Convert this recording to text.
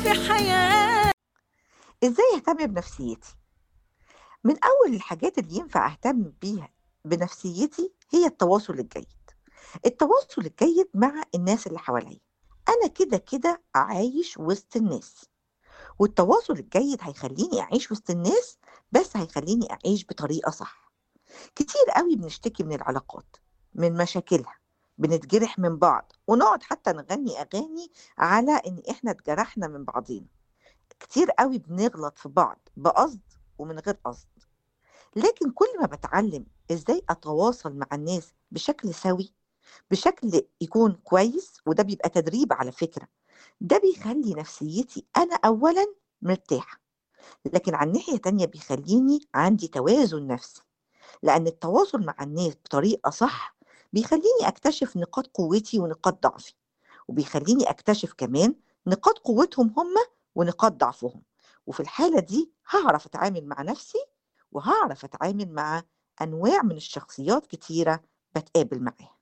في حياتي ازاي اهتم بنفسيتي من اول الحاجات اللي ينفع اهتم بيها بنفسيتي هي التواصل الجيد التواصل الجيد مع الناس اللي حواليا انا كده كده عايش وسط الناس والتواصل الجيد هيخليني اعيش وسط الناس بس هيخليني اعيش بطريقه صح كتير قوي بنشتكي من العلاقات من مشاكلها بنتجرح من بعض ونقعد حتى نغني اغاني على ان احنا اتجرحنا من بعضينا كتير قوي بنغلط في بعض بقصد ومن غير قصد لكن كل ما بتعلم ازاي اتواصل مع الناس بشكل سوي بشكل يكون كويس وده بيبقى تدريب على فكرة ده بيخلي نفسيتي أنا أولا مرتاحة لكن عن ناحية تانية بيخليني عندي توازن نفسي لأن التواصل مع الناس بطريقة صح بيخليني أكتشف نقاط قوتي ونقاط ضعفي وبيخليني أكتشف كمان نقاط قوتهم هم ونقاط ضعفهم وفي الحالة دي هعرف أتعامل مع نفسي وهعرف أتعامل مع أنواع من الشخصيات كتيرة بتقابل معاها